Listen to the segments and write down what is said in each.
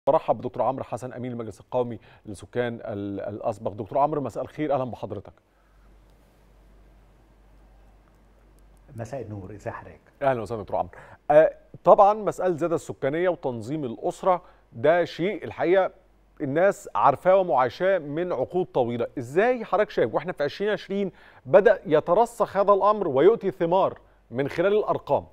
برحب بدكتور عمرو حسن امين المجلس القومي للسكان ال- الاسبق دكتور عمرو مساء الخير اهلا بحضرتك مساء النور ازي حضرتك اهلا وسهلا دكتور عمرو آه، طبعا مساله الزياده السكانيه وتنظيم الاسره ده شيء الحقيقه الناس عارفاه ومعاشاه من عقود طويله ازاي حضرتك شايف واحنا في 2020 بدا يترسخ هذا الامر ويؤتي ثمار من خلال الارقام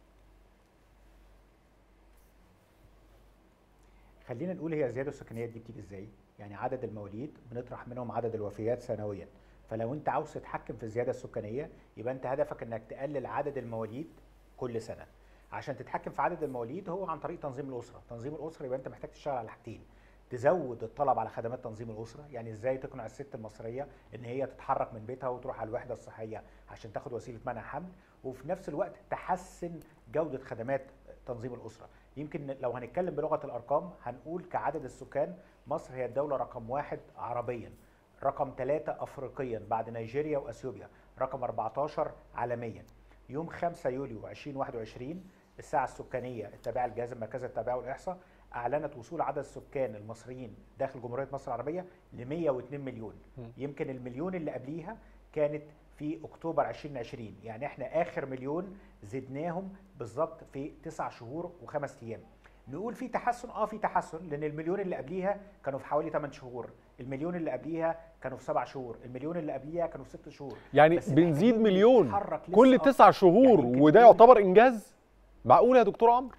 خلينا نقول هي الزياده السكانيه دي بتيجي ازاي يعني عدد المواليد بنطرح منهم عدد الوفيات سنويا فلو انت عاوز تتحكم في الزياده السكانيه يبقى انت هدفك انك تقلل عدد المواليد كل سنه عشان تتحكم في عدد المواليد هو عن طريق تنظيم الاسره تنظيم الاسره يبقى انت محتاج تشتغل على حاجتين تزود الطلب على خدمات تنظيم الاسره يعني ازاي تقنع الست المصريه ان هي تتحرك من بيتها وتروح على الوحده الصحيه عشان تاخد وسيله منع حمل وفي نفس الوقت تحسن جوده خدمات تنظيم الاسره يمكن لو هنتكلم بلغه الارقام هنقول كعدد السكان مصر هي الدوله رقم واحد عربيا رقم ثلاثة افريقيا بعد نيجيريا واثيوبيا رقم 14 عالميا يوم 5 يوليو 2021 الساعه السكانيه التابعه لجهاز المركز التابعه والاحصاء اعلنت وصول عدد السكان المصريين داخل جمهوريه مصر العربيه ل 102 مليون يمكن المليون اللي قبليها كانت في اكتوبر 2020 يعني احنا اخر مليون زدناهم بالظبط في تسع شهور وخمس ايام نقول في تحسن اه في تحسن لان المليون اللي قبليها كانوا في حوالي 8 شهور المليون اللي قبليها كانوا في 7 شهور المليون اللي قبليها كانوا في 6 شهور يعني بس بنزيد محتاجين مليون نتحرك لسه كل أكتر. تسع شهور يعني يمكن وده نقول- يعتبر انجاز معقول يا دكتور عمرو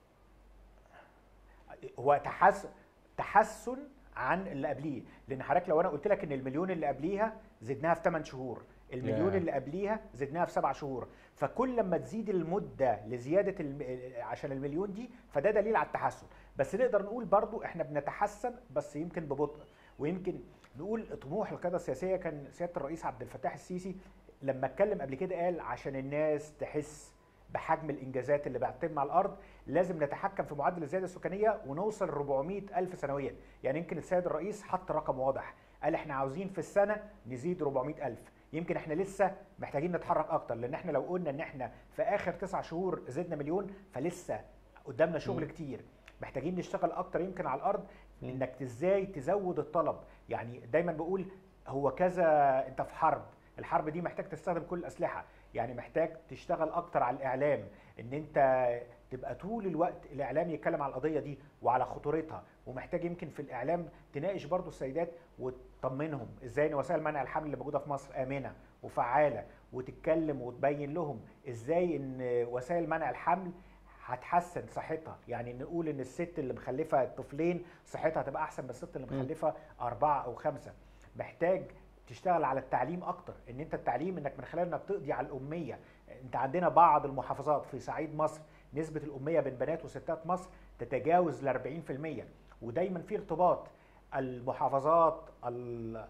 هو تحسن تحسن عن اللي قبليه لان حضرتك لو انا قلت لك ان المليون اللي قبليها زدناها في 8 شهور المليون ياه. اللي قبليها زدناها في 7 شهور فكل لما تزيد المده لزياده الم... عشان المليون دي فده دليل على التحسن بس نقدر نقول برضو احنا بنتحسن بس يمكن ببطء ويمكن نقول طموح القياده السياسيه كان سياده الرئيس عبد الفتاح السيسي لما اتكلم قبل كده قال عشان الناس تحس بحجم الانجازات اللي بتتم على الارض لازم نتحكم في معدل الزياده السكانيه ونوصل 400 الف سنويا يعني يمكن السيد الرئيس حط رقم واضح قال احنا عاوزين في السنه نزيد 400 الف يمكن احنا لسه محتاجين نتحرك اكتر لان احنا لو قلنا ان احنا في اخر تسع شهور زدنا مليون فلسه قدامنا شغل مم. كتير محتاجين نشتغل اكتر يمكن على الارض انك ازاي تزود الطلب يعني دايما بقول هو كذا انت في حرب الحرب دي محتاج تستخدم كل الاسلحه يعني محتاج تشتغل اكتر على الاعلام ان انت تبقى طول الوقت الاعلام يتكلم على القضيه دي وعلى خطورتها ومحتاج يمكن في الاعلام تناقش برضو السيدات وتطمنهم ازاي ان وسائل منع الحمل اللي موجوده في مصر امنه وفعاله وتتكلم وتبين لهم ازاي ان وسائل منع الحمل هتحسن صحتها يعني نقول ان الست اللي مخلفه طفلين صحتها هتبقى احسن من الست اللي مخلفه اربعه او خمسه محتاج تشتغل على التعليم اكتر ان انت التعليم انك من خلال انك تقضي على الاميه انت عندنا بعض المحافظات في صعيد مصر نسبه الاميه بين بنات وستات مصر تتجاوز ل 40% ودايما في ارتباط المحافظات ال-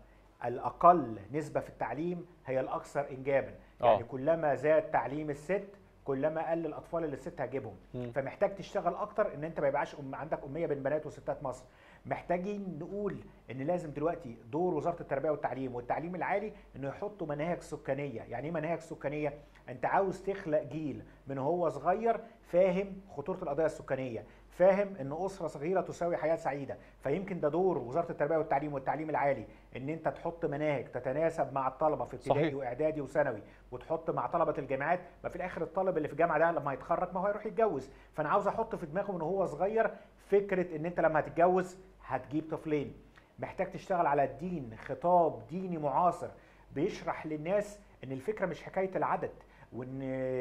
الاقل نسبه في التعليم هي الاكثر انجابا يعني آه. كلما زاد تعليم الست كلما قل الاطفال اللي الست هتجيبهم مم. فمحتاج تشتغل اكتر ان انت ما يبقاش أم عندك اميه بين بنات وستات مصر محتاجين نقول ان لازم دلوقتي دور وزاره التربيه والتعليم والتعليم العالي انه يحطوا مناهج سكانيه يعني ايه مناهج سكانيه انت عاوز تخلق جيل من هو صغير فاهم خطوره القضيه السكانيه فاهم ان اسره صغيره تساوي حياه سعيده فيمكن ده دور وزاره التربيه والتعليم والتعليم العالي ان انت تحط مناهج تتناسب مع الطلبه في ابتدائي صحيح. واعدادي وثانوي وتحط مع طلبه الجامعات ما في الاخر الطالب اللي في الجامعه ده لما هيتخرج ما هو هيروح يتجوز فانا عاوز احط في دماغه من هو صغير فكره ان انت لما هتتجوز هتجيب طفلين محتاج تشتغل على الدين خطاب ديني معاصر بيشرح للناس ان الفكره مش حكايه العدد وان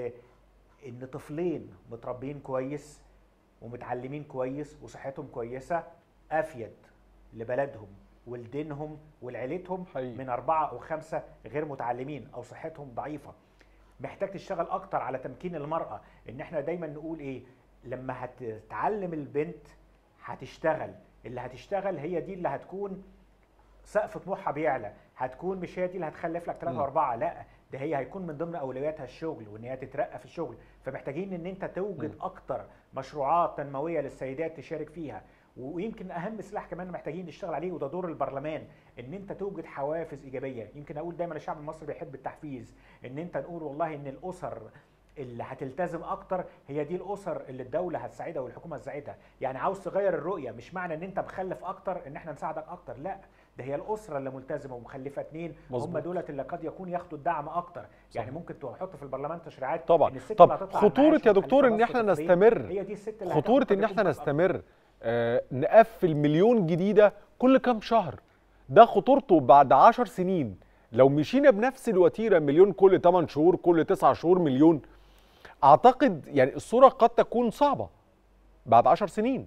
ان طفلين متربيين كويس ومتعلمين كويس وصحتهم كويسه افيد لبلدهم ولدينهم ولعيلتهم حقيقي. من اربعه او خمسه غير متعلمين او صحتهم ضعيفه محتاج تشتغل اكتر على تمكين المراه ان احنا دايما نقول ايه لما هتتعلم البنت هتشتغل اللي هتشتغل هي دي اللي هتكون سقف طموحها بيعلى هتكون مش هي دي اللي هتخلف لك ثلاثة مم. واربعة لا ده هي هيكون من ضمن اولوياتها الشغل وان هي تترقى في الشغل فمحتاجين ان انت توجد مم. اكتر مشروعات تنمويه للسيدات تشارك فيها ويمكن اهم سلاح كمان محتاجين نشتغل عليه وده دور البرلمان ان انت توجد حوافز ايجابيه يمكن اقول دايما الشعب المصري بيحب التحفيز ان انت نقول والله ان الاسر اللي هتلتزم اكتر هي دي الاسر اللي الدوله هتساعدها والحكومه هتساعدها يعني عاوز تغير الرؤيه مش معنى ان انت مخلف اكتر ان احنا نساعدك اكتر لا ده هي الاسره اللي ملتزمه ومخلفه اتنين هم مظبوط. دولت اللي قد يكون ياخدوا الدعم اكتر يعني ممكن تحط في البرلمان تشريعات طبعا إن الست طب اللي هتطلع خطوره المعاش يا دكتور ومخلفة ان احنا مصر طفلين، نستمر هي دي الست اللي خطوره هتاخد ان احنا الحكومة أكتر. نستمر آه نقفل مليون جديده كل كام شهر ده خطورته بعد عشر سنين لو مشينا بنفس الوتيره مليون كل 8 شهور كل 9 شهور مليون اعتقد يعني الصوره قد تكون صعبه بعد عشر سنين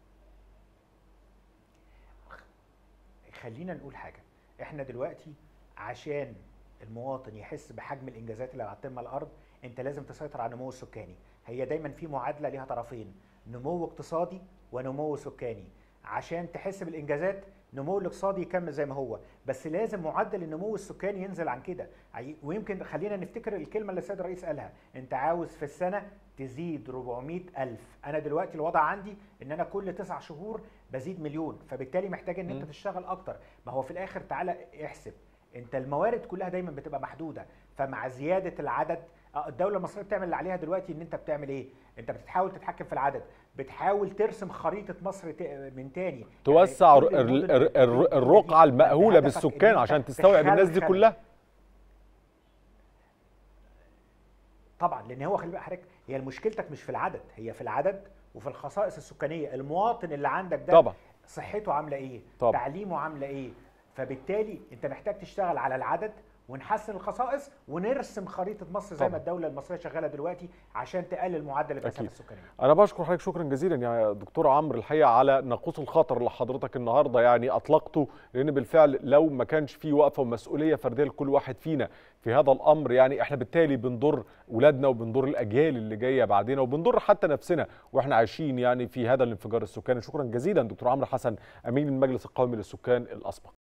خلينا نقول حاجه احنا دلوقتي عشان المواطن يحس بحجم الانجازات اللي هتتم على الارض انت لازم تسيطر على النمو السكاني هي دايما في معادله ليها طرفين نمو اقتصادي ونمو سكاني عشان تحس بالانجازات النمو الاقتصادي يكمل زي ما هو بس لازم معدل النمو السكاني ينزل عن كده عي- ويمكن خلينا نفتكر الكلمه اللي السيد الرئيس قالها انت عاوز في السنه تزيد 400 ألف أنا دلوقتي الوضع عندي إن أنا كل تسع شهور بزيد مليون فبالتالي محتاج إن أنت مم. تشتغل أكتر ما هو في الآخر تعالى احسب أنت الموارد كلها دايما بتبقى محدودة فمع زيادة العدد آه، الدولة المصرية بتعمل اللي عليها دلوقتي إن أنت بتعمل إيه؟ أنت بتحاول تتحكم في العدد بتحاول ترسم خريطة مصر ت- من تاني توسع يعني كل ال- المدن ال- اللي ال- موجودة دي، الرقعه أنت المأهوله هدفك إن بالسكان أنت عشان تستوعب الناس دي تخلخل كلها طبعا لان هو خلي بالك حضرتك هي مشكلتك مش في العدد هي في العدد وفي الخصائص السكانيه المواطن اللي عندك ده طبعا صحته عامله ايه طبعا. تعليمه عامله ايه فبالتالي انت محتاج تشتغل على العدد ونحسن الخصائص ونرسم خريطه مصر زي طبعا. ما الدوله المصريه شغاله دلوقتي عشان تقلل معدل المسافه أكيد. السكانيه انا بشكر حضرتك شكرا جزيلا يا دكتور عمرو الحقيقه على ناقوس الخطر اللي حضرتك النهارده يعني اطلقته لان بالفعل لو ما كانش في وقفه ومسؤوليه فرديه لكل واحد فينا في هذا الامر يعني احنا بالتالي بنضر اولادنا وبنضر الاجيال اللي جايه بعدنا وبنضر حتى نفسنا واحنا عايشين يعني في هذا الانفجار السكاني شكرا جزيلا دكتور عمرو حسن امين المجلس القومي للسكان الاسبق